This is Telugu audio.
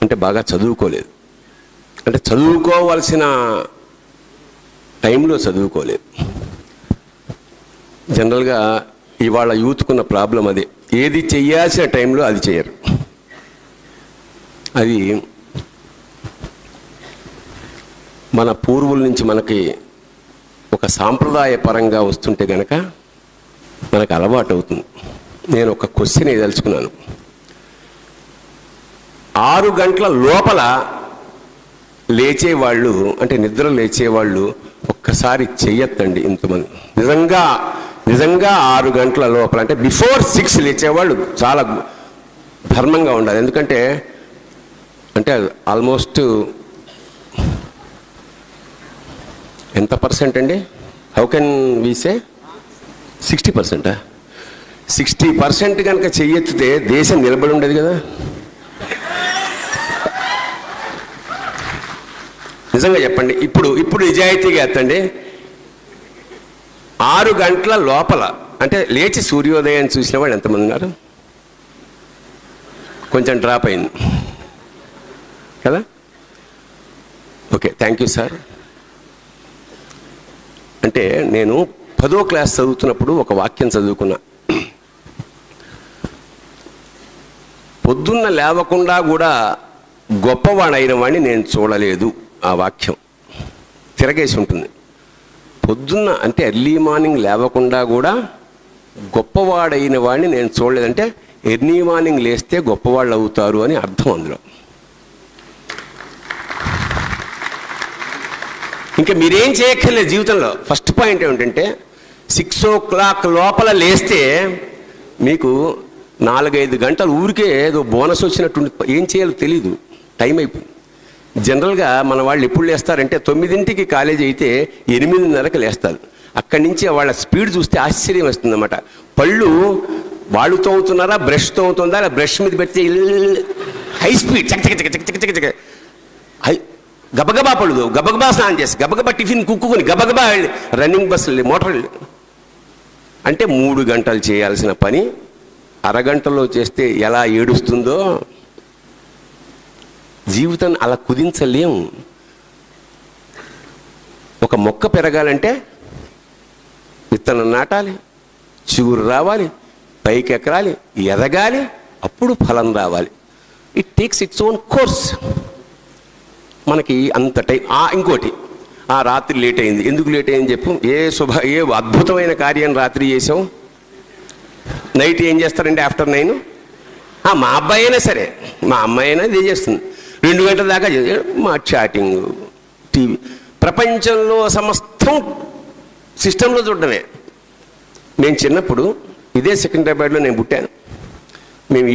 అంటే బాగా చదువుకోలేదు అంటే చదువుకోవాల్సిన టైంలో చదువుకోలేదు జనరల్గా ఇవాళ యూత్కున్న ప్రాబ్లం అదే ఏది చెయ్యాల్సిన టైంలో అది చేయరు అది మన పూర్వుల నుంచి మనకి ఒక సాంప్రదాయ పరంగా వస్తుంటే గనక మనకు అలవాటు అవుతుంది నేను ఒక క్వశ్చన్ ఏదలుచుకున్నాను ఆరు గంటల లోపల లేచేవాళ్ళు అంటే నిద్ర లేచేవాళ్ళు ఒక్కసారి చెయ్యొద్దండి ఇంతమంది నిజంగా నిజంగా ఆరు గంటల లోపల అంటే బిఫోర్ సిక్స్ లేచేవాళ్ళు చాలా ధర్మంగా ఉండాలి ఎందుకంటే అంటే ఆల్మోస్ట్ ఎంత పర్సెంట్ అండి హౌ కెన్ వీసే సిక్స్టీ పర్సెంటా సిక్స్టీ పర్సెంట్ కనుక చెయ్యెత్తితే దేశం నిలబడి ఉండేది కదా నిజంగా చెప్పండి ఇప్పుడు ఇప్పుడు నిజాయితీగా ఎత్తండి ఆరు గంటల లోపల అంటే లేచి సూర్యోదయం చూసిన వాళ్ళు ఎంతమంది ఉన్నారు కొంచెం డ్రాప్ అయింది కదా ఓకే థ్యాంక్ యూ సార్ అంటే నేను పదో క్లాస్ చదువుతున్నప్పుడు ఒక వాక్యం చదువుకున్నా పొద్దున్న లేవకుండా కూడా గొప్పవాడైన వాడిని నేను చూడలేదు ఆ వాక్యం తిరగేసి ఉంటుంది పొద్దున్న అంటే ఎర్లీ మార్నింగ్ లేవకుండా కూడా గొప్పవాడైన వాడిని నేను చూడలేదంటే ఎర్లీ మార్నింగ్ లేస్తే గొప్పవాళ్ళు అవుతారు అని అర్థం అందులో ఇంకా మీరేం చేయక్కర్లేదు జీవితంలో ఫస్ట్ పాయింట్ ఏమిటంటే సిక్స్ ఓ క్లాక్ లోపల లేస్తే మీకు నాలుగైదు గంటలు ఊరికే ఏదో బోనస్ వచ్చినట్టు ఉంటుంది. ఏం చేయాలో తెలీదు టైం అయిపోయింది జనరల్గా మన వాళ్ళు ఎప్పుడు లేస్తారంటే తొమ్మిదింటికి కాలేజీ అయితే ఎనిమిదిన్నరకు లేస్తారు అక్కడి నుంచి వాళ్ళ స్పీడ్ చూస్తే ఆశ్చర్యం వస్తుంది అనమాట పళ్ళు వాళ్ళు తోముతున్నారా బ్రష్ తోముతుందా బ్రష్ మీద పెడితే హై స్పీడ్ చక చక చక చక చక చక చక హై గబగబా పడుదు గబగబా స్నానం చేసి గబగబా టిఫిన్ కుక్కుని గబగబా వెళ్ళి రన్నింగ్ బస్సులు మోటార్ వెళ్ళి అంటే మూడు గంటలు చేయాల్సిన పని అరగంటలో చేస్తే ఎలా ఏడుస్తుందో జీవితం అలా కుదించలేము ఒక మొక్క పెరగాలంటే విత్తనం నాటాలి చిగురు రావాలి పైకి ఎక్కరాలి ఎదగాలి అప్పుడు ఫలం రావాలి it takes its own course మనకి అంత టైం ఆ ఇంకోటి ఆ రాత్రి లేట్ అయింది ఎందుకు లేట్ అయింది చెప్పు ఏ శుభ ఏ అద్భుతమైన కార్యం రాత్రి చేసాం నైట్ ఏం చేస్తారంటే ఆఫ్టర్ నైన్ మా అబ్బాయి అయినా సరే మా అమ్మాయి అయినా ఇదే చేస్తుంది రెండు గంటల దాకా చే- మా చాటింగ్ టీవీ ప్రపంచంలో సమస్తం సిస్టంలో చూడడమే నేను చిన్నప్పుడు ఇదే సికింద్రాబాద్లో నేను పుట్టాను మేము